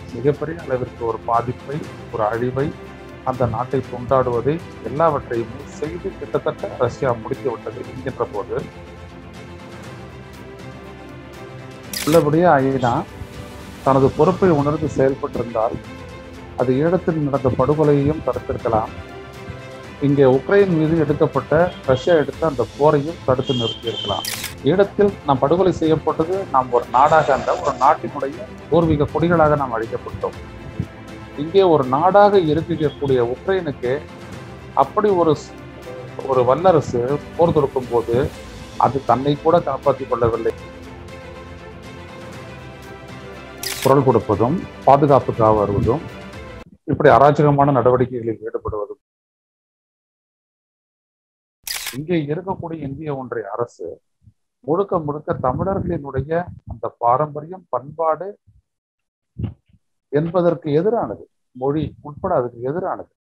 மிகப்பெரிய அளவிற்கு ஒரு பாதிப்பை ஒரு அழிவை அந்த நாட்டை கொண்டாடுவதை எல்லாவற்றையும் செய்து கிட்டத்தட்ட ரஷ்யா முடித்து விட்டது என்கின்ற போது உள்ளபடியே ஐநா தனது பொறுப்பை உணர்ந்து செயல்பட்டிருந்தால் அது ஈழத்தில் நடந்த படுகொலையையும் தடுத்திருக்கலாம் இங்கே உக்ரைன் மீது எடுக்கப்பட்ட ரஷ்யா எடுத்த அந்த போரையும் தடுத்து நிறுத்தியிருக்கலாம் ஈழத்தில் நாம் படுகொலை செய்யப்பட்டது நாம் ஒரு நாடாக அல்ல ஒரு நாட்டினுடைய பூர்வீக கொடிகளாக நாம் அழிக்கப்பட்டோம் இங்கே ஒரு நாடாக இருக்கக்கூடிய உக்ரைனுக்கு அப்படி ஒரு ஒரு வல்லரசு போர் தொடுக்கும் போது அது தன்னை கூட காப்பாற்றிக் கொள்ளவில்லை குரல் கொடுப்பதும் பாதுகாப்புக்காக வருவதும் இப்படி அராஜகமான நடவடிக்கைகளில் ஈடுபடுவதும் இங்கே இருக்கக்கூடிய இந்திய ஒன்றிய அரசு முழுக்க முழுக்க தமிழர்களினுடைய அந்த பாரம்பரியம் பண்பாடு என்பதற்கு எதிரானது மொழி உட்பட அதுக்கு எதிரானது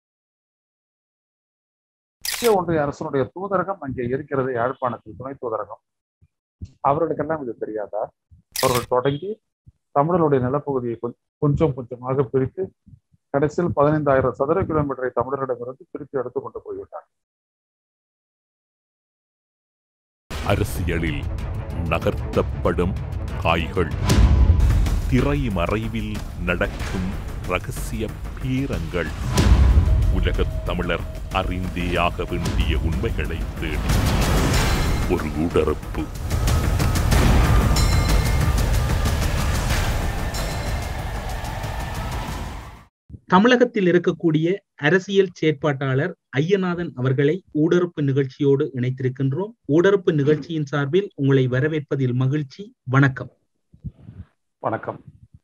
இந்திய ஒன்றிய அரசனுடைய தூதரகம் அங்கே இருக்கிறது யாழ்ப்பாணத்தில் துணை தூதரகம் அவர்களுக்கெல்லாம் இது தெரியாதா அவர்கள் தொடங்கி தமிழருடைய நிலப்பகுதியை கொஞ்சம் கொஞ்சமாக பிரித்து கடைசியில் பதினைந்தாயிரம் சதுர கிலோமீட்டரை தமிழரிடமிருந்து பிரித்து எடுத்துக் கொண்டு போய்விட்டார் அரசியலில் நகர்த்தப்படும் காய்கள் திரைமறைவில் நடக்கும் ரகசிய பீரங்கள் உலகத் தமிழர் அறிந்தேயாக வேண்டிய உண்மைகளை தேடி ஒரு உடறுப்பு தமிழகத்தில் இருக்கக்கூடிய அரசியல் செயற்பாட்டாளர் ஐயநாதன் அவர்களை ஊடறுப்பு நிகழ்ச்சியோடு இணைத்திருக்கின்றோம் ஊடறுப்பு நிகழ்ச்சியின் சார்பில் உங்களை வரவேற்பதில் மகிழ்ச்சி வணக்கம் வணக்கம்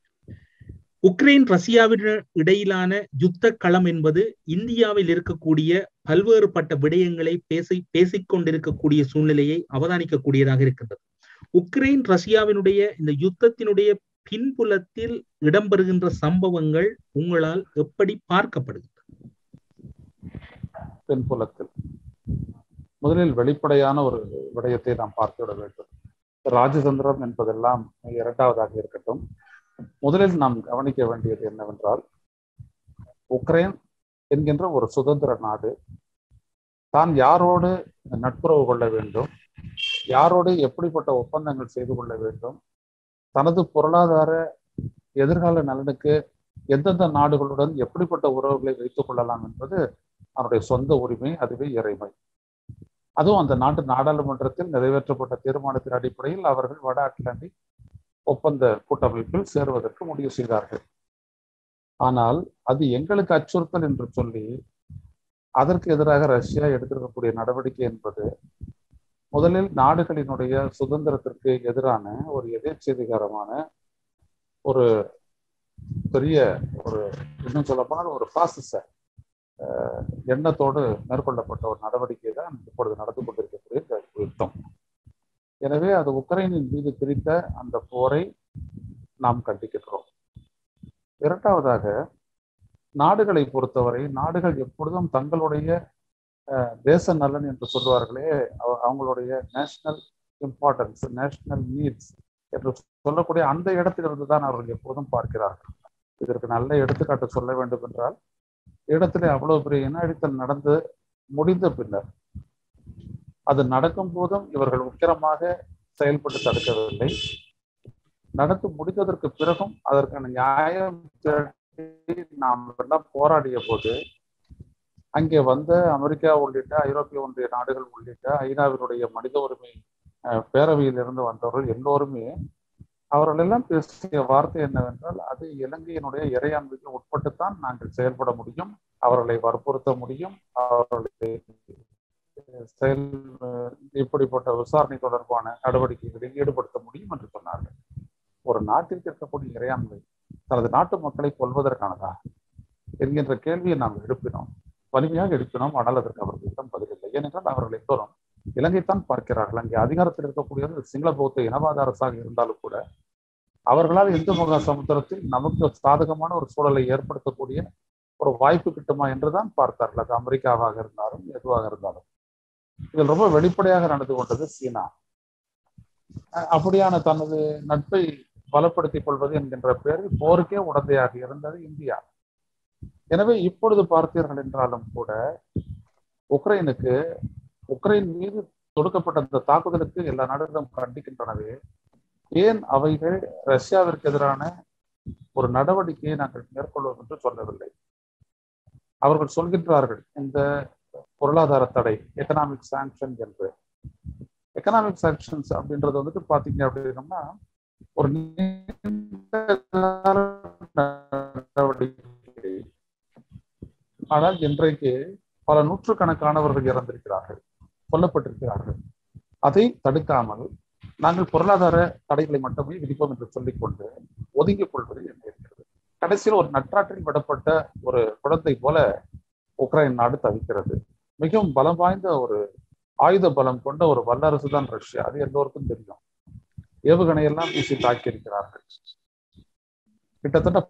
உக்ரைன் ரஷ்யாவின் இடையிலான யுத்த களம் என்பது இந்தியாவில் இருக்கக்கூடிய பல்வேறுபட்ட விடயங்களை பேசி பேசிக் கொண்டிருக்கக்கூடிய சூழ்நிலையை அவதானிக்கக்கூடியதாக இருக்கின்றது உக்ரைன் ரஷ்யாவினுடைய இந்த யுத்தத்தினுடைய பின்புலத்தில் இடம்பெறுகின்ற சம்பவங்கள் உங்களால் எப்படி பார்க்கப்படுகின்றன பின்புலத்தில் முதலில் வெளிப்படையான ஒரு விடயத்தை நாம் பார்த்துவிட வேண்டும் ராஜதந்திரம் என்பதெல்லாம் இரண்டாவதாக இருக்கட்டும் முதலில் நாம் கவனிக்க வேண்டியது என்னவென்றால் உக்ரைன் என்கின்ற ஒரு சுதந்திர நாடு தான் யாரோடு நட்புறவு கொள்ள வேண்டும் யாரோடு எப்படிப்பட்ட ஒப்பந்தங்கள் செய்து கொள்ள வேண்டும் தனது பொருளாதார எதிர்கால நலனுக்கு எந்தெந்த நாடுகளுடன் எப்படிப்பட்ட உறவுகளை வைத்துக் கொள்ளலாம் என்பது அவருடைய சொந்த உரிமை அதுவே இறைமை அதுவும் அந்த நாட்டு நாடாளுமன்றத்தில் நிறைவேற்றப்பட்ட தீர்மானத்தின் அடிப்படையில் அவர்கள் வட அட்லாண்டிக் ஒப்பந்த கூட்டமைப்பில் சேருவதற்கு முடிவு செய்தார்கள் ஆனால் அது எங்களுக்கு அச்சுறுத்தல் என்று சொல்லி அதற்கு எதிராக ரஷ்யா எடுத்திருக்கக்கூடிய நடவடிக்கை என்பது முதலில் நாடுகளினுடைய சுதந்திரத்திற்கு எதிரான ஒரு எதிர்ச்செதிகாரமான ஒரு பெரிய ஒரு இன்னும் சொல்லப்போனால் ஒரு பாசிச எண்ணத்தோடு மேற்கொள்ளப்பட்ட ஒரு நடவடிக்கை தான் இப்பொழுது நடந்து கொண்டிருக்கக்கூடிய இந்த யுத்தம் எனவே அது உக்ரைனின் மீது பிரித்த அந்த போரை நாம் கண்டிக்கின்றோம் இரண்டாவதாக நாடுகளை பொறுத்தவரை நாடுகள் எப்பொழுதும் தங்களுடைய தேச நலன் என்று சொல்லுவார்களே அவங்களுடைய நேஷனல் இம்பார்ட்டன்ஸ் நேஷனல் நீட்ஸ் என்று சொல்லக்கூடிய அந்த இடத்திலிருந்து தான் அவர்கள் எப்போதும் பார்க்கிறார்கள் இதற்கு நல்ல எடுத்துக்காட்டு சொல்ல வேண்டும் என்றால் இடத்திலே அவ்வளவு பெரிய இன அழித்தல் நடந்து முடிந்த பின்னர் அது நடக்கும் போதும் இவர்கள் உக்கிரமாக செயல்பட்டு தடுக்கவில்லை நடந்து முடிந்ததற்கு பிறகும் அதற்கான நியாயம் நாம் எல்லாம் போராடிய போது அங்கே வந்த அமெரிக்கா உள்ளிட்ட ஐரோப்பிய ஒன்றிய நாடுகள் உள்ளிட்ட ஐநாவினுடைய மனித உரிமை பேரவையில் இருந்து வந்தவர்கள் எல்லோருமே அவர்கள் எல்லாம் பேசிய வார்த்தை என்னவென்றால் அது இலங்கையினுடைய இறையாண்மைக்கு உட்பட்டுத்தான் நாங்கள் செயல்பட முடியும் அவர்களை வற்புறுத்த முடியும் அவர்களை செயல் இப்படிப்பட்ட விசாரணை தொடர்பான நடவடிக்கைகளில் ஈடுபடுத்த முடியும் என்று சொன்னார்கள் ஒரு நாட்டிற்கு இருக்கக்கூடிய இறையாண்மை தனது நாட்டு மக்களை கொள்வதற்கானதா என்கின்ற கேள்வியை நாம் எழுப்பினோம் வலிமையாக எழுப்பினோம் ஆனால் அதற்கு அவர்களிடம் பதிலில்லை ஏனென்றால் அவர்கள் எல்லோரும் இலங்கைத்தான் பார்க்கிறார்கள் அங்கே அதிகாரத்தில் இருக்கக்கூடியவர்கள் சிங்கள பௌத்த இனவாத அரசாக இருந்தாலும் கூட அவர்களால் இந்து மகா சமுத்திரத்தில் நமக்கு சாதகமான ஒரு சூழலை ஏற்படுத்தக்கூடிய ஒரு வாய்ப்பு கிட்டுமா என்றுதான் பார்த்தார்கள் அது அமெரிக்காவாக இருந்தாலும் எதுவாக இருந்தாலும் இதில் ரொம்ப வெளிப்படையாக நடந்து கொண்டது சீனா அப்படியான தனது நட்பை பலப்படுத்திக் கொள்வது என்கின்ற பெயரில் போருக்கே உடந்தையாக இருந்தது இந்தியா எனவே இப்பொழுது பார்த்தீர்கள் என்றாலும் கூட உக்ரைனுக்கு உக்ரைன் மீது தொடுக்கப்பட்ட அந்த தாக்குதலுக்கு எல்லா நாடுகளும் கண்டிக்கின்றனவே ஏன் அவைகள் ரஷ்யாவிற்கு எதிரான ஒரு நடவடிக்கையை நாங்கள் மேற்கொள்வோம் என்று சொல்லவில்லை அவர்கள் சொல்கின்றார்கள் இந்த பொருளாதார தடை எக்கனாமிக் சாங்ஷன் என்று எக்கனாமிக் சாங்ஷன்ஸ் அப்படின்றது வந்துட்டு பாத்தீங்க அப்படின்னம்னா ஒரு நடவடிக்கை ஆனால் இன்றைக்கு பல நூற்றுக்கணக்கானவர்கள் இறந்திருக்கிறார்கள் கொல்லப்பட்டிருக்கிறார்கள் அதை தடுக்காமல் நாங்கள் பொருளாதார தடைகளை மட்டுமே விதிப்போம் என்று சொல்லிக்கொண்டு ஒதுங்கிக் கொள்வது என்ன இருக்கிறது கடைசியில் ஒரு நற்றாற்றில் விடப்பட்ட ஒரு குழந்தை போல உக்ரைன் நாடு தவிக்கிறது மிகவும் பலம் வாய்ந்த ஒரு ஆயுத பலம் கொண்ட ஒரு வல்லரசு தான் ரஷ்யா அது எல்லோருக்கும் தெரியும் ஏவுகணை எல்லாம் வீசி தாக்கி இருக்கிறார்கள் கிட்டத்தட்ட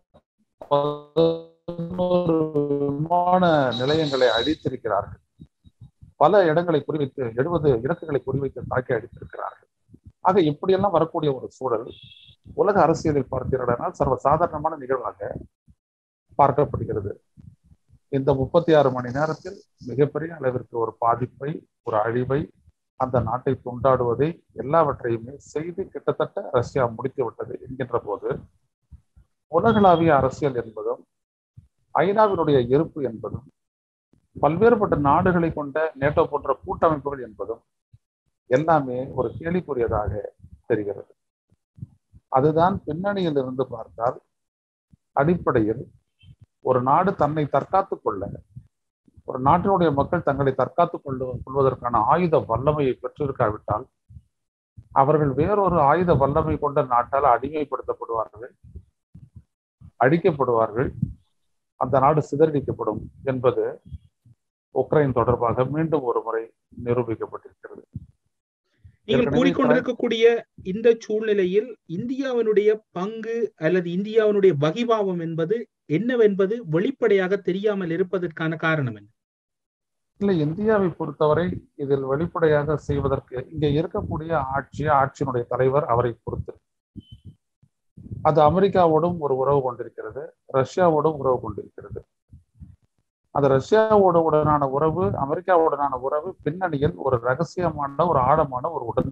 பதினோரு விமான நிலையங்களை அழித்திருக்கிறார்கள் பல இடங்களை குறிவைத்து எழுபது இலக்குகளை குறிவைத்து தாக்கி அடித்திருக்கிறார்கள் ஆக இப்படியெல்லாம் வரக்கூடிய ஒரு சூழல் உலக அரசியலில் பார்த்தீர்களானால் சர்வ சாதாரணமான நிகழ்வாக பார்க்கப்படுகிறது இந்த முப்பத்தி ஆறு மணி நேரத்தில் மிகப்பெரிய அளவிற்கு ஒரு பாதிப்பை ஒரு அழிவை அந்த நாட்டை துண்டாடுவதை எல்லாவற்றையுமே செய்து கிட்டத்தட்ட ரஷ்யா முடித்து விட்டது என்கின்ற போது உலகளாவிய அரசியல் என்பதும் ஐநாவினுடைய இருப்பு என்பதும் பல்வேறுபட்ட நாடுகளை கொண்ட நேட்டோ போன்ற கூட்டமைப்புகள் என்பதும் எல்லாமே ஒரு கேள்விக்குரியதாக தெரிகிறது அதுதான் பின்னணியில் இருந்து பார்த்தால் அடிப்படையில் ஒரு நாடு தன்னை தற்காத்துக் கொள்ள ஒரு நாட்டினுடைய மக்கள் தங்களை தற்காத்துக் கொள்ள கொள்வதற்கான ஆயுத வல்லமையை பெற்றிருக்காவிட்டால் அவர்கள் வேறொரு ஆயுத வல்லமை கொண்ட நாட்டால் அடிமைப்படுத்தப்படுவார்கள் அழிக்கப்படுவார்கள் அந்த நாடு சிதறடிக்கப்படும் என்பது உக்ரைன் தொடர்பாக மீண்டும் ஒரு முறை நிரூபிக்கப்பட்டிருக்கிறது நீங்கள் கூறிக்கொண்டிருக்கக்கூடிய இந்த சூழ்நிலையில் இந்தியாவினுடைய பங்கு அல்லது இந்தியாவினுடைய வகிபாவம் என்பது என்னவென்பது வெளிப்படையாக தெரியாமல் இருப்பதற்கான காரணம் என்ன இல்லை இந்தியாவை பொறுத்தவரை இதில் வெளிப்படையாக செய்வதற்கு இங்க இருக்கக்கூடிய ஆட்சி ஆட்சியினுடைய தலைவர் அவரை பொறுத்து அது அமெரிக்காவோடும் ஒரு உறவு கொண்டிருக்கிறது ரஷ்யாவோடும் உறவு கொண்டிருக்கிறது அந்த ரஷ்யாவோட உடனான உறவு அமெரிக்காவுடனான உறவு பின்னணியில் ஒரு ரகசியமான ஒரு ஆழமான ஒரு உடன்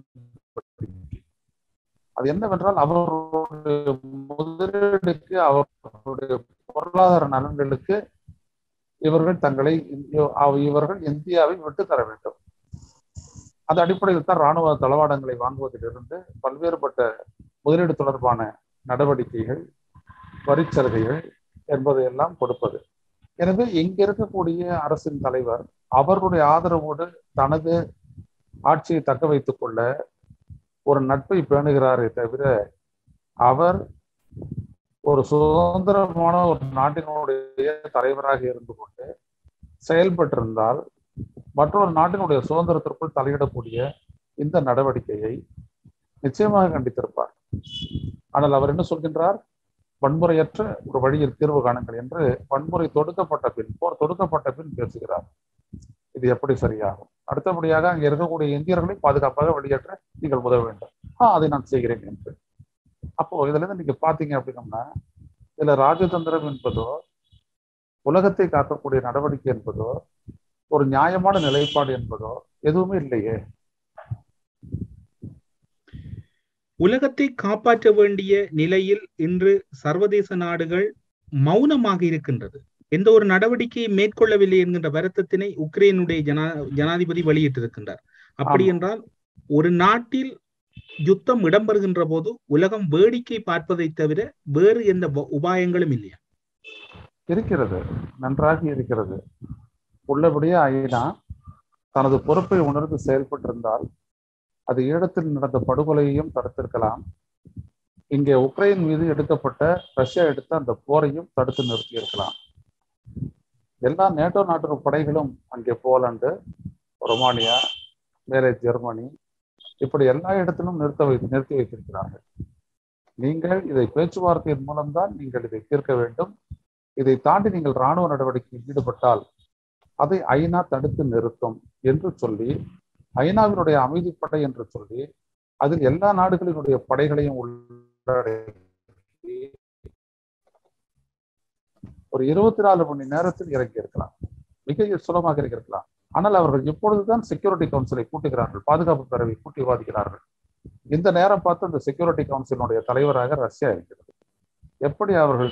அது என்னவென்றால் அவருடைய முதலீடுக்கு அவர்களுடைய பொருளாதார நலன்களுக்கு இவர்கள் தங்களை இவர்கள் இந்தியாவை விட்டு தர வேண்டும் அந்த அடிப்படையில் தான் இராணுவ தளவாடங்களை வாங்குவதிலிருந்து பல்வேறுபட்ட முதலீடு தொடர்பான நடவடிக்கைகள் வரிச்சலுகைகள் என்பதையெல்லாம் கொடுப்பது எனவே இங்க இருக்கக்கூடிய அரசின் தலைவர் அவர்களுடைய ஆதரவோடு தனது ஆட்சியை தக்க வைத்துக் கொள்ள ஒரு நட்பை பேணுகிறாரே தவிர அவர் ஒரு சுதந்திரமான ஒரு நாட்டினுடைய தலைவராக இருந்து கொண்டு செயல்பட்டிருந்தால் மற்றொரு நாட்டினுடைய சுதந்திரத்திற்குள் தலையிடக்கூடிய இந்த நடவடிக்கையை நிச்சயமாக கண்டித்திருப்பார் ஆனால் அவர் என்ன சொல்கின்றார் வன்முறையற்ற ஒரு வழியில் தீர்வு காணுங்கள் என்று வன்முறை தொடுக்கப்பட்ட பின் போர் தொடுக்கப்பட்ட பின் பேசுகிறார் இது எப்படி சரியாகும் அடுத்தபடியாக அங்கே இருக்கக்கூடிய இந்தியர்களை பாதுகாப்பாக வெளியேற்ற நீங்கள் உதவ வேண்டும் ஆஹ் அதை நான் செய்கிறேன் என்று அப்போ இதுல இருந்து நீங்க பாத்தீங்க அப்படின்னம்னா இதுல ராஜதந்திரம் என்பதோ உலகத்தை காக்கக்கூடிய நடவடிக்கை என்பதோ ஒரு நியாயமான நிலைப்பாடு என்பதோ எதுவுமே இல்லையே உலகத்தை காப்பாற்ற வேண்டிய நிலையில் இன்று சர்வதேச நாடுகள் மௌனமாக இருக்கின்றது எந்த ஒரு நடவடிக்கையை மேற்கொள்ளவில்லை என்கின்ற வருத்தத்தினை உக்ரைனுடைய ஜனா ஜனாதிபதி வெளியிட்டிருக்கின்றார் அப்படி என்றால் ஒரு நாட்டில் யுத்தம் இடம்பெறுகின்ற போது உலகம் வேடிக்கை பார்ப்பதை தவிர வேறு எந்த உபாயங்களும் இல்லையா இருக்கிறது நன்றாக இருக்கிறது உள்ளபடியே ஐநா தனது பொறுப்பை உணர்ந்து செயல்பட்டிருந்தால் அது ஈழத்தில் நடந்த படுகொலையையும் தடுத்திருக்கலாம் இங்கே உக்ரைன் மீது எடுக்கப்பட்ட ரஷ்யா எடுத்த அந்த போரையும் தடுத்து நிறுத்தியிருக்கலாம் எல்லா நேட்டோ நாட்டு படைகளும் அங்கே போலண்டு ரொமானியா மேலே ஜெர்மனி இப்படி எல்லா இடத்திலும் நிறுத்த வை நிறுத்தி வைத்திருக்கிறார்கள் நீங்கள் இதை பேச்சுவார்த்தையின் மூலம்தான் நீங்கள் இதை தீர்க்க வேண்டும் இதை தாண்டி நீங்கள் இராணுவ நடவடிக்கையில் ஈடுபட்டால் அதை ஐநா தடுத்து நிறுத்தும் என்று சொல்லி ஐநாவினுடைய அமைதிப்படை என்று சொல்லி அதில் எல்லா நாடுகளினுடைய படைகளையும் உள்ளடக்கி ஒரு இருபத்தி நாலு மணி நேரத்தில் இறங்கி இருக்கலாம் மிக சுலபமாக இறங்கியிருக்கலாம் ஆனால் அவர்கள் இப்பொழுதுதான் செக்யூரிட்டி கவுன்சிலை கூட்டுகிறார்கள் பாதுகாப்பு பேரவை கூட்டி விவாதிக்கிறார்கள் இந்த நேரம் பார்த்து அந்த செக்யூரிட்டி கவுன்சிலினுடைய தலைவராக ரஷ்யா இருக்கிறது எப்படி அவர்கள்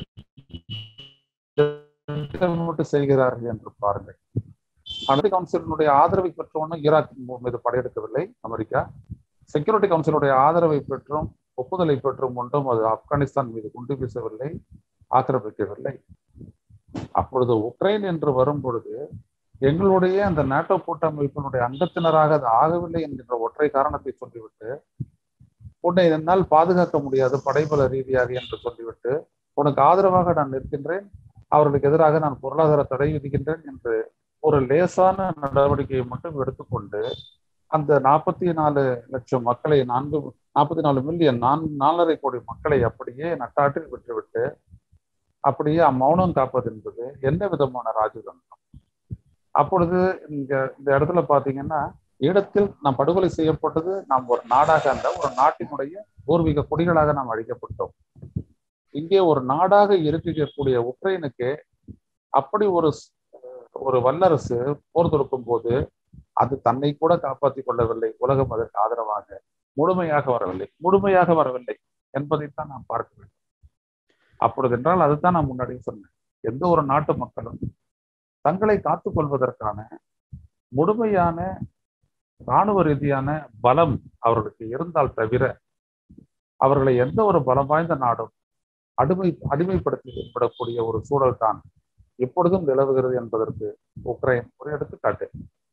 திட்டமிட்டு செய்கிறார்கள் என்று பாருங்கள் அமெரிக்க கவுன்சிலினுடைய ஆதரவை பெற்றோன்னு ஈராக் மீது படையெடுக்கவில்லை அமெரிக்கா செக்யூரிட்டி கவுன்சிலுடைய ஆதரவை பெற்றும் ஒப்புதலை பெற்றும் ஒன்றும் அது ஆப்கானிஸ்தான் மீது குண்டு வீசவில்லை ஆக்கிரமிக்கவில்லை அப்பொழுது உக்ரைன் என்று வரும் பொழுது எங்களுடைய அந்த நாட்டோ கூட்டமைப்பினுடைய அங்கத்தினராக அது ஆகவில்லை என்கின்ற ஒற்றை காரணத்தை சொல்லிவிட்டு உன்னை என்னால் பாதுகாக்க முடியாது படைபல ரீதியாக என்று சொல்லிவிட்டு உனக்கு ஆதரவாக நான் நிற்கின்றேன் அவர்களுக்கு எதிராக நான் பொருளாதார தடை விதிக்கின்றேன் என்று ஒரு லேசான நடவடிக்கையை மட்டும் எடுத்துக்கொண்டு அந்த நாற்பத்தி நாலு லட்சம் மக்களை நான்கு நாற்பத்தி நாலு மில்லியன் நான் நாலரை கோடி மக்களை அப்படியே நட்டாற்றில் விட்டுவிட்டு அப்படியே மௌனம் காப்பது என்பது எந்த விதமான ராஜதந்திரம் அப்பொழுது இங்க இந்த இடத்துல பாத்தீங்கன்னா இடத்தில் நாம் படுகொலை செய்யப்பட்டது நாம் ஒரு நாடாக அல்ல ஒரு நாட்டினுடைய பூர்வீக குடிகளாக நாம் அழிக்கப்பட்டோம் இங்கே ஒரு நாடாக இருக்கக்கூடிய உக்ரைனுக்கு அப்படி ஒரு ஒரு வல்லரசு போர் தொடுக்கும் போது அது தன்னை கூட காப்பாற்றிக் கொள்ளவில்லை உலகம் அதற்கு ஆதரவாக முழுமையாக வரவில்லை முழுமையாக வரவில்லை என்பதைத்தான் நாம் பார்க்க வேண்டும் அப்பொழுது என்றால் அதுதான் நான் முன்னாடி சொன்னேன் எந்த ஒரு நாட்டு மக்களும் தங்களை காத்துக் கொள்வதற்கான முழுமையான இராணுவ ரீதியான பலம் அவர்களுக்கு இருந்தால் தவிர அவர்களை எந்த ஒரு பலம் வாய்ந்த நாடும் அடிமை அடிமைப்படுத்தி விடக்கூடிய ஒரு சூழல் தான் எப்பொழுதும் நிலவுகிறது என்பதற்கு உக்ரைன் ஒரு எடுத்துக்காட்டு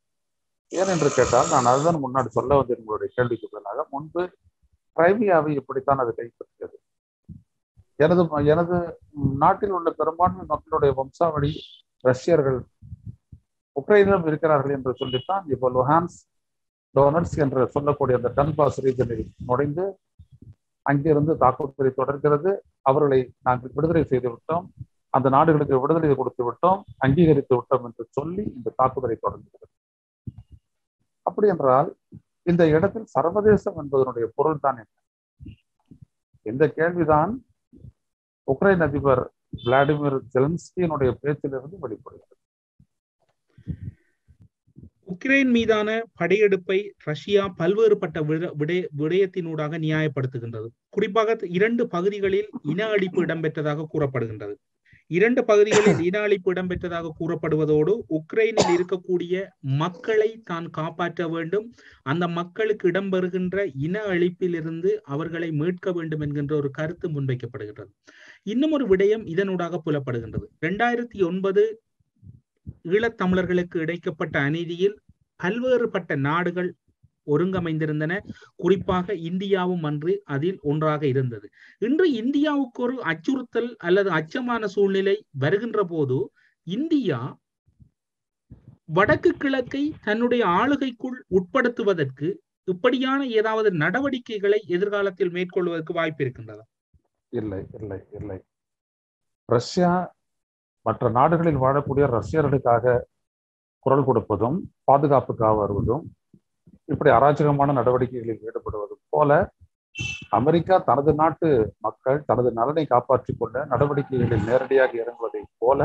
ஏன் என்று கேட்டால் நான் அதுதான் முன்னாடி சொல்ல வந்து உங்களுடைய கேள்விக்கு பதிலாக முன்பு கிரைமியாவை இப்படித்தான் அது கைப்பற்றியது எனது எனது நாட்டில் உள்ள பெரும்பான்மை மக்களுடைய வம்சாவளி ரஷ்யர்கள் உக்ரைனிலும் இருக்கிறார்கள் என்று சொல்லித்தான் இப்போ லுஹான்ஸ் டோனட்ஸ் என்று சொல்லக்கூடிய அந்த டன்பாஸ் ரீஜனில் நுழைந்து அங்கிருந்து தாக்குதலை தொடர்கிறது அவர்களை நாங்கள் விடுதலை செய்து விட்டோம் அந்த நாடுகளுக்கு விடுதலை கொடுத்து விட்டோம் அங்கீகரித்து விட்டோம் என்று சொல்லி இந்த தாக்குதலை தொடர்கிறது அப்படி என்றால் இந்த இடத்தில் சர்வதேசம் என்பதனுடைய பொருள் தான் என்ன இந்த கேள்விதான் உக்ரைன் அதிபர் விளாடிமிர் ஜெலன்ஸ்கியினுடைய பேச்சிலிருந்து வெளிப்படுகிறது உக்ரைன் மீதான படையெடுப்பை ரஷ்யா பல்வேறுபட்ட விடய விடயத்தினூடாக நியாயப்படுத்துகின்றது குறிப்பாக இரண்டு பகுதிகளில் இன அழிப்பு இடம்பெற்றதாக கூறப்படுகின்றது இரண்டு பகுதிகளில் இன அழிப்பு இடம்பெற்றதாக கூறப்படுவதோடு உக்ரைனில் இருக்கக்கூடிய மக்களை தான் காப்பாற்ற வேண்டும் அந்த மக்களுக்கு இடம்பெறுகின்ற இன அழிப்பிலிருந்து அவர்களை மீட்க வேண்டும் என்கின்ற ஒரு கருத்து முன்வைக்கப்படுகின்றது இன்னும் ஒரு விடயம் இதனூடாக புலப்படுகின்றது இரண்டாயிரத்தி ஒன்பது ஈழத்தமிழர்களுக்கு இழைக்கப்பட்ட அநீதியில் பல்வேறுபட்ட நாடுகள் ஒருங்கமைந்திருந்தன குறிப்பாக இந்தியாவும் அன்று அதில் ஒன்றாக இருந்தது இன்று இந்தியாவுக்கு ஒரு அச்சுறுத்தல் அல்லது அச்சமான சூழ்நிலை வருகின்ற போது இந்தியா வடக்கு கிழக்கை தன்னுடைய ஆளுகைக்குள் உட்படுத்துவதற்கு இப்படியான ஏதாவது நடவடிக்கைகளை எதிர்காலத்தில் மேற்கொள்வதற்கு வாய்ப்பு இருக்கின்றதா இல்லை இல்லை இல்லை ரஷ்யா மற்ற நாடுகளில் வாழக்கூடிய ரஷ்யர்களுக்காக குரல் கொடுப்பதும் பாதுகாப்புக்காக வருவதும் இப்படி அராஜகமான நடவடிக்கைகளில் ஈடுபடுவதும் போல அமெரிக்கா தனது நாட்டு மக்கள் தனது நலனை காப்பாற்றிக் கொள்ள நடவடிக்கைகளில் நேரடியாக இறங்குவதை போல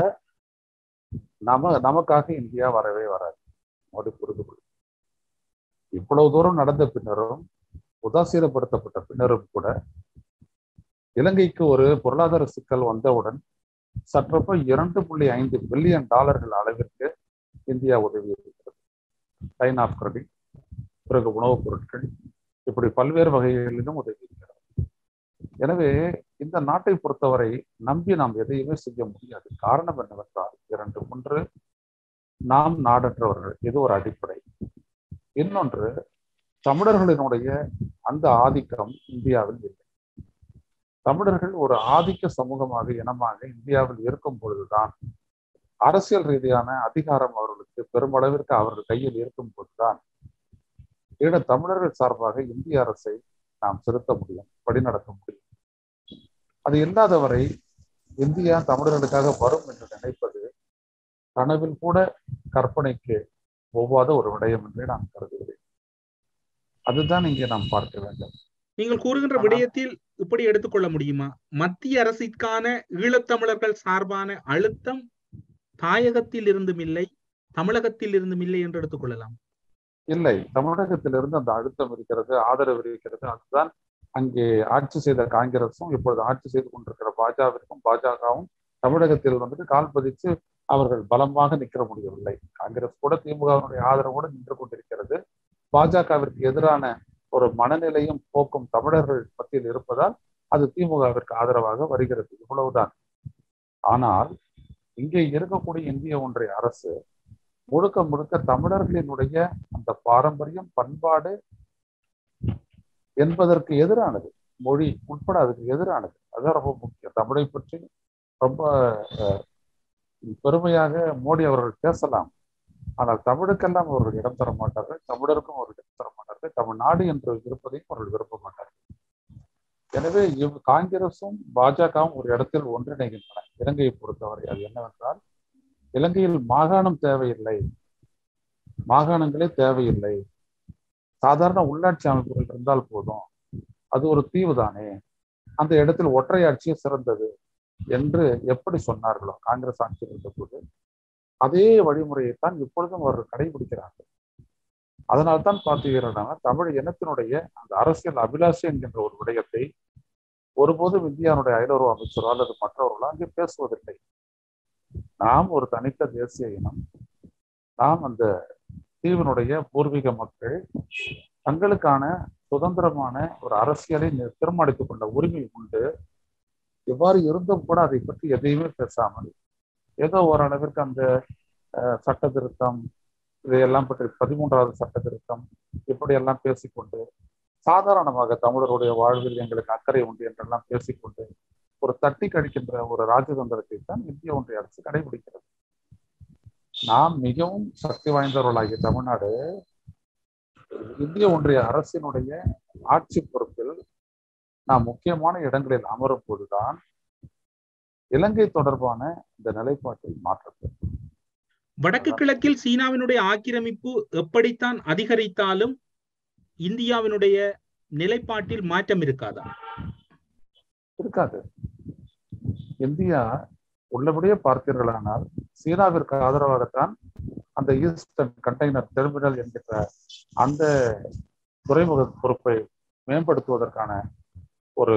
நம நமக்காக இந்தியா வரவே வராது மோடி புரிந்து கொள்ளும் இவ்வளவு தூரம் நடந்த பின்னரும் உதாசீனப்படுத்தப்பட்ட பின்னரும் கூட இலங்கைக்கு ஒரு பொருளாதார சிக்கல் வந்தவுடன் சற்றப்ப இரண்டு புள்ளி ஐந்து பில்லியன் டாலர்கள் அளவிற்கு இந்தியா உதவி இருக்கிறது லைன் ஆஃப் கிரெடிட் பிறகு உணவுப் பொருட்கள் இப்படி பல்வேறு வகைகளிலும் உதவி இருக்கிறது எனவே இந்த நாட்டை பொறுத்தவரை நம்பி நாம் எதையுமே செய்ய முடியாது காரணம் என்னவென்றால் இரண்டு ஒன்று நாம் நாடற்றவர்கள் இது ஒரு அடிப்படை இன்னொன்று தமிழர்களினுடைய அந்த ஆதிக்கம் இந்தியாவில் இல்லை தமிழர்கள் ஒரு ஆதிக்க சமூகமாக இனமாக இந்தியாவில் இருக்கும் பொழுதுதான் அரசியல் ரீதியான அதிகாரம் அவர்களுக்கு பெருமளவிற்கு அவர்கள் கையில் இருக்கும் போதுதான் ஈழ தமிழர்கள் சார்பாக இந்திய அரசை நாம் செலுத்த முடியும் வழிநடத்த முடியும் அது இல்லாதவரை இந்தியா தமிழர்களுக்காக வரும் என்று நினைப்பது கனவில் கூட கற்பனைக்கு ஒவ்வாத ஒரு விடயம் என்றே நான் கருதுகிறேன் அதுதான் இங்கே நாம் பார்க்க வேண்டும் நீங்கள் கூறுகின்ற ஆமா. விடயத்தில் இப்படி எடுத்துக்கொள்ள முடியுமா மத்திய அரசிற்கான ஈழத்தமிழர்கள் சார்பான அழுத்தம் தாயகத்தில் இருந்தும் இல்லை தமிழகத்தில் இருந்தும் இல்லை என்று எடுத்துக்கொள்ளலாம் இல்லை தமிழகத்திலிருந்து அந்த அழுத்தம் இருக்கிறது ஆதரவு இருக்கிறது அதுதான் அங்கே ஆட்சி செய்த காங்கிரஸும் இப்பொழுது ஆட்சி செய்து கொண்டிருக்கிற பாஜகவிற்கும் பாஜகவும் தமிழகத்தில் வந்துட்டு கால் பதிச்சு அவர்கள் பலமாக நிற்க முடியவில்லை காங்கிரஸ் கூட திமுகவினுடைய ஆதரவோடு நின்று கொண்டிருக்கிறது பாஜகவிற்கு எதிரான ஒரு மனநிலையும் போக்கும் தமிழர்கள் மத்தியில் இருப்பதால் அது திமுகவிற்கு ஆதரவாக வருகிறது இவ்வளவுதான் ஆனால் இங்கே இருக்கக்கூடிய இந்திய ஒன்றிய அரசு முழுக்க முழுக்க தமிழர்களினுடைய அந்த பாரம்பரியம் பண்பாடு என்பதற்கு எதிரானது மொழி உட்பட அதுக்கு எதிரானது அதான் ரொம்ப முக்கியம் தமிழை பற்றி ரொம்ப அஹ், பெருமையாக மோடி அவர்கள் பேசலாம் ஆனால் தமிழுக்கெல்லாம் அவர்கள் இடம் தர மாட்டார்கள் தமிழருக்கும் அவர்கள் இடம் தர மாட்டார்கள் தமிழ்நாடு என்று இருப்பதையும் அவர்கள் விரும்ப மாட்டார்கள் எனவே இவ் காங்கிரசும் பாஜகவும் ஒரு இடத்தில் ஒன்றிணைகின்றன இலங்கையை பொறுத்தவரை அது என்னவென்றால் இலங்கையில் மாகாணம் தேவையில்லை மாகாணங்களே தேவையில்லை சாதாரண உள்ளாட்சி அமைப்புகள் இருந்தால் போதும் அது ஒரு தீவு தானே அந்த இடத்தில் ஒற்றையாட்சியே சிறந்தது என்று எப்படி சொன்னார்களோ காங்கிரஸ் ஆட்சி இருந்தபோது அதே வழிமுறையைத்தான் இப்பொழுதும் அவர்கள் கடைபிடிக்கிறார்கள் அதனால்தான் பார்த்தீங்கன்னா தமிழ் இனத்தினுடைய அந்த அரசியல் அபிலாஷை என்கின்ற ஒரு விடயத்தை ஒருபோதும் இந்தியாவுடைய அயலுறவு அமைச்சரோ அல்லது மற்றவர்களோ அங்கே பேசுவதில்லை நாம் ஒரு தனித்த தேசிய இனம் நாம் அந்த தீவினுடைய பூர்வீக மக்கள் தங்களுக்கான சுதந்திரமான ஒரு அரசியலை நி- தீர்மானித்துக் கொண்ட உரிமை உண்டு இவ்வாறு இருந்தும் கூட அதை பற்றி எதையுமே பேசாமல் ஏதோ ஓரளவிற்கு அந்த அஹ், சட்ட திருத்தம் இதையெல்லாம் பற்றி பதிமூன்றாவது சட்ட திருத்தம் இப்படியெல்லாம் பேசிக்கொண்டு சாதாரணமாக தமிழருடைய வாழ்வில் எங்களுக்கு அக்கறை உண்டு என்றெல்லாம் பேசிக்கொண்டு ஒரு தட்டி கழிக்கின்ற ஒரு ராஜதந்திரத்தை தான் இந்திய ஒன்றிய அரசு கடைபிடிக்கிறது நாம் மிகவும் சக்தி வாய்ந்தவர்களாகிய தமிழ்நாடு இந்திய ஒன்றிய அரசினுடைய ஆட்சி பொறுப்பில் நாம் முக்கியமான இடங்களில் அமரும் போதுதான் இலங்கை தொடர்பான இந்த நிலைப்பாட்டில் மாற்றத்தை வடக்கு கிழக்கில் சீனாவினுடைய ஆக்கிரமிப்பு எப்படித்தான் அதிகரித்தாலும் இந்தியாவினுடைய நிலைப்பாட்டில் மாற்றம் இருக்காதா இருக்காது இந்தியா உள்ளபடியே பார்த்தீர்களானால் சீனாவிற்கு ஆதரவாகத்தான் அந்த ஈஸ்டர்ன் கண்டெய்னர் டெர்மினல் என்கின்ற அந்த துறைமுக பொறுப்பை மேம்படுத்துவதற்கான ஒரு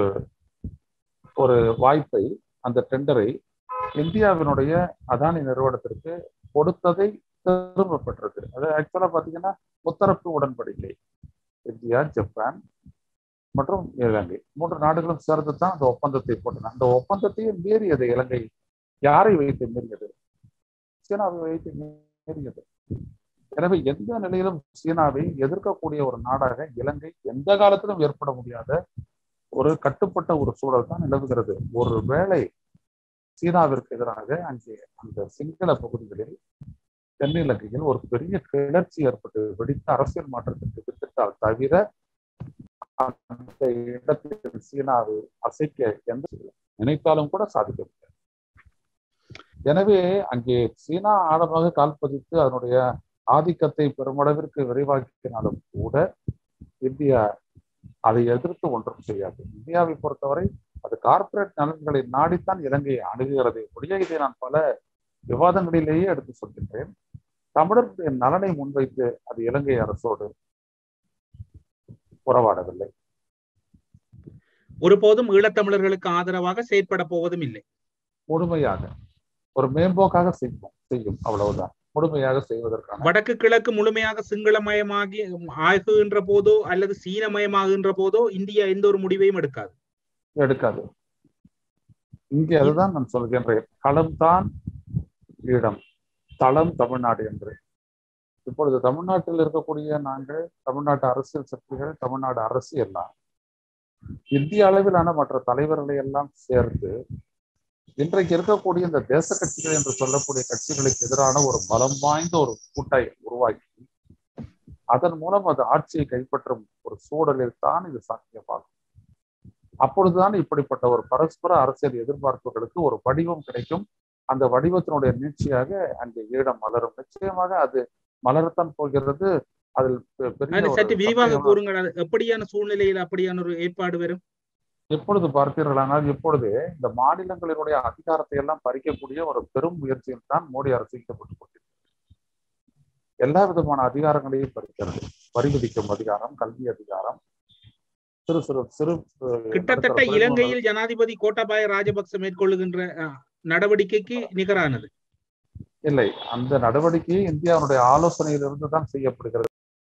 ஒரு வாய்ப்பை அந்த டெண்டரை இந்தியாவினுடைய அதானி நிறுவனத்திற்கு கொடுத்ததை திரும்ப பெற்றது அது ஆக்சுவலா பாத்தீங்கன்னா முத்தரப்பு உடன்படிக்கை இந்தியா ஜப்பான் மற்றும் இலங்கை மூன்று நாடுகளும் சேர்ந்து தான் அந்த ஒப்பந்தத்தை போட்டன அந்த ஒப்பந்தத்தையும் மீறியது இலங்கை யாரை வைத்து மீறியது சீனாவை வைத்து மீறியது எனவே எந்த நிலையிலும் சீனாவை எதிர்க்கக்கூடிய ஒரு நாடாக இலங்கை எந்த காலத்திலும் ஏற்பட முடியாத ஒரு கட்டுப்பட்ட ஒரு சூழல் தான் நிலவுகிறது ஒரு வேளை சீனாவிற்கு எதிராக அங்கே அந்த சிங்கள பகுதிகளில் தென்னிலங்கையில் ஒரு பெரிய கிளர்ச்சி ஏற்பட்டு வெடித்த அரசியல் மாற்றத்திற்கு வித்திட்டால் தவிர அந்த இடத்தில் சீனாவை அசைக்க எந்த நினைத்தாலும் கூட சாதிக்க முடியாது எனவே அங்கே சீனா ஆழமாக கால் பதித்து அதனுடைய ஆதிக்கத்தை பெருமளவிற்கு விரிவாக்கினாலும் கூட இந்தியா அதை எதிர்த்து ஒன்றும் செய்யாது இந்தியாவை பொறுத்தவரை அது கார்ப்பரேட் நலன்களை நாடித்தான் இலங்கையை அணுகுகிறது ஒழிய இதை நான் பல விவாதங்களிலேயே எடுத்து சொல்கின்றேன் தமிழர்களுடைய நலனை முன்வைத்து அது இலங்கை அரசோடு உறவாடவில்லை ஒருபோதும் ஈழத்தமிழர்களுக்கு ஆதரவாக செயற்பட போவதும் இல்லை முழுமையாக ஒரு மேம்போக்காக செய்யும் செய்யும் அவ்வளவுதான் முழுமையாக செய்வதற்கான வடக்கு கிழக்கு முழுமையாக சிங்களமயமாகி ஆகுகின்ற போதோ அல்லது சீனமயமாகின்ற போதோ இந்தியா எந்த ஒரு முடிவையும் எடுக்காது எடுக்காது இங்கே அதுதான் நான் சொல்கின்றேன் களம்தான் ஈழம் தளம் தமிழ்நாடு என்று இப்பொழுது தமிழ்நாட்டில் இருக்கக்கூடிய நாங்கள் தமிழ்நாட்டு அரசியல் சக்திகள் தமிழ்நாடு அரசு எல்லாம் இந்திய அளவிலான மற்ற தலைவர்களை எல்லாம் சேர்த்து இன்றைக்கு இருக்கக்கூடிய இந்த தேச கட்சிகள் என்று சொல்லக்கூடிய கட்சிகளுக்கு எதிரான ஒரு பலம் வாய்ந்த ஒரு கூட்டை உருவாக்கி அதன் மூலம் அது ஆட்சியை கைப்பற்றும் ஒரு சூழலில் தான் இது சாத்தியமாகும் அப்பொழுதுதான் இப்படிப்பட்ட ஒரு பரஸ்பர அரசியல் எதிர்பார்ப்புகளுக்கு ஒரு வடிவம் கிடைக்கும் அந்த வடிவத்தினுடைய நீட்சியாக அங்கே ஈழம் மலரும் நிச்சயமாக அது மலரத்தான் போகிறது அதில் பெ- பெரிய அது ஒரு சற்று விரிவாக சந்தேகம் கூறுங்கள் அது எப்படியான சூழ்நிலையில் அப்படியான ஒரு ஏற்பாடு வரும் எப்பொழுது பார்த்தீர்களானால் இப்பொழுது இந்த மாநிலங்களினுடைய அதிகாரத்தை எல்லாம் பறிக்கக்கூடிய ஒரு பெரும் முயற்சியில் தான் மோடி அரசு ஈடுபட்டுக் கொண்டிருக்கிறது எல்லா விதமான அதிகாரங்களையும் பறிக்கிறது வரி விதிக்கும் அதிகாரம் கல்வி அதிகாரம் சிறு சிறு சிறு அஹ், கிட்டத்தட்ட நடுத்தர தொழில் இலங்கையில் ஜனாதிபதி கோட்டாபாய ராஜபக்ச மேற்கொள்ளுகின்ற அஹ், நடவடிக்கைக்கு நிகரானது இல்லை அந்த நடவடிக்கை இந்தியாவுடைய ஆலோசனையிலிருந்து தான் செய்யப்படுகிறது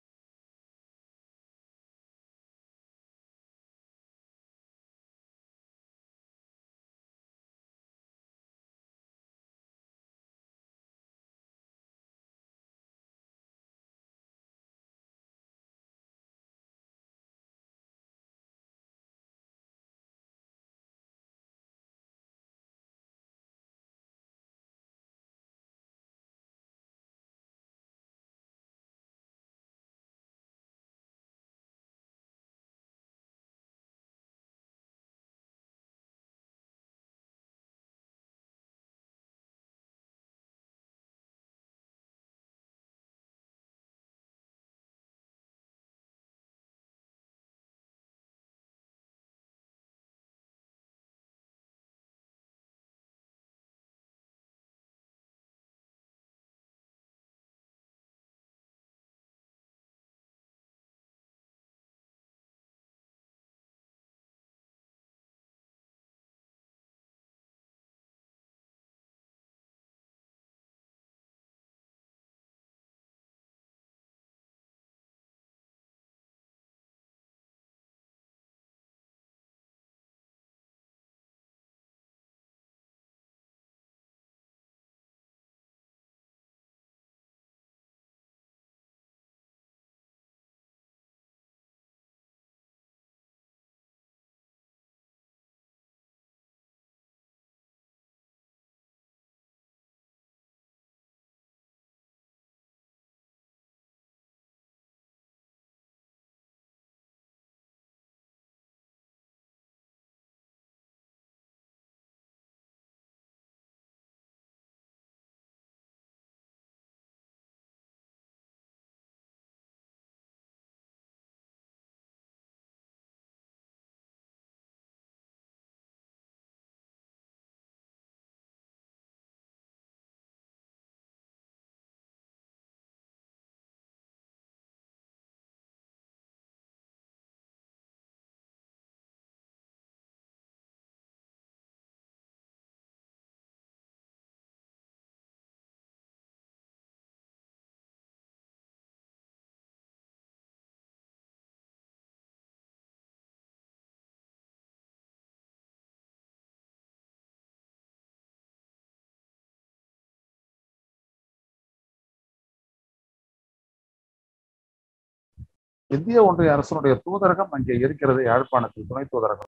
இந்திய ஒன்றிய அரசனுடைய தூதரகம் அங்கே இருக்கிறது யாழ்ப்பாணத்தில் துணை தூதரகம்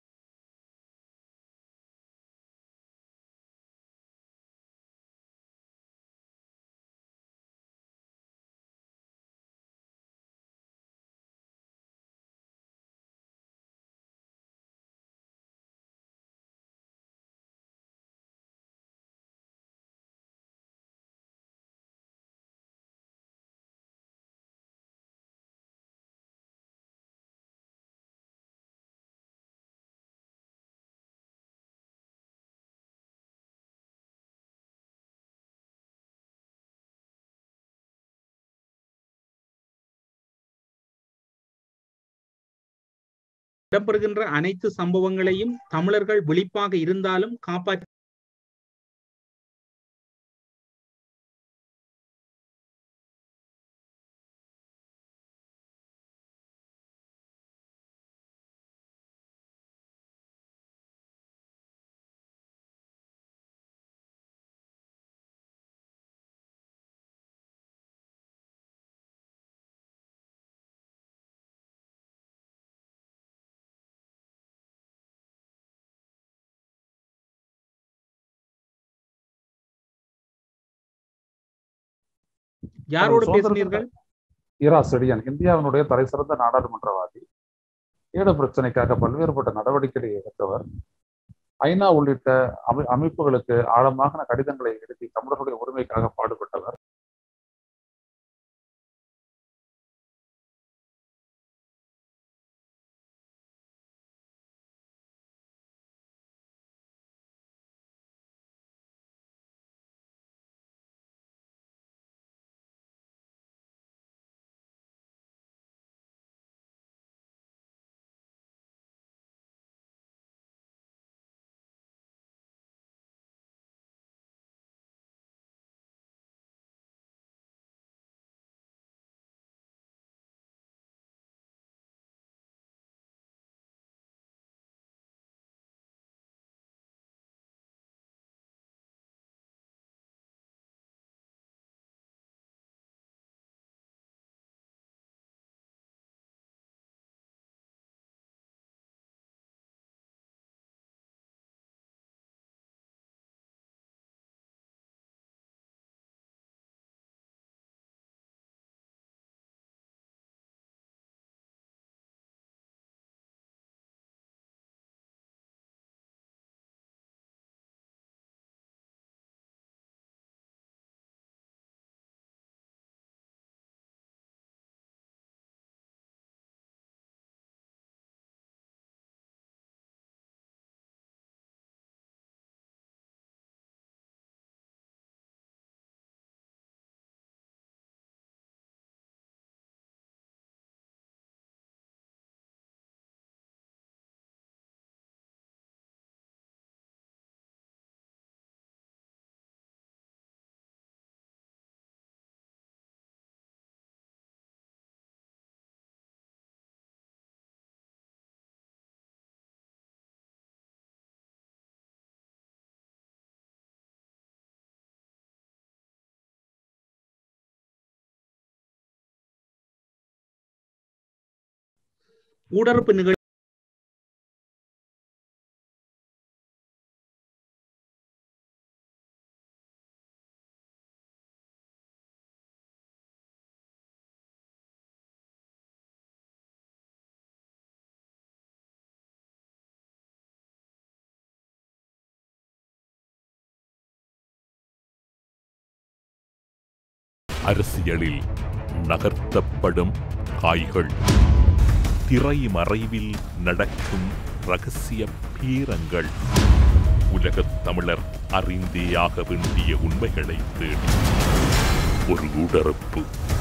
இடம்பெறுகின்ற அனைத்து சம்பவங்களையும் தமிழர்கள் விழிப்பாக இருந்தாலும் காப்பாற்ற யாரோடு சுதந்திர பேசினீர்கள் இரா செடியன் இந்தியாவினுடைய தலை சிறந்த நாடாளுமன்றவாதி ஈழ பிரச்சனைக்காக பல்வேறுபட்ட நடவடிக்கைகளை எடுத்தவர் ஐநா உள்ளிட்ட அமை அமைப்புகளுக்கு ஆழமான கடிதங்களை எழுதி தமிழர்களுடைய உரிமைக்காக பாடுபட்டவர் ஊடறுப்பு நிகழ் அரசியலில் நகர்த்தப்படும் காய்கள் திரைமறைவில் நடக்கும் ரகசிய பீரங்கள் உலகத் தமிழர் அறிந்தேயாக வேண்டிய உண்மைகளை தேடி ஒரு உடறுப்பு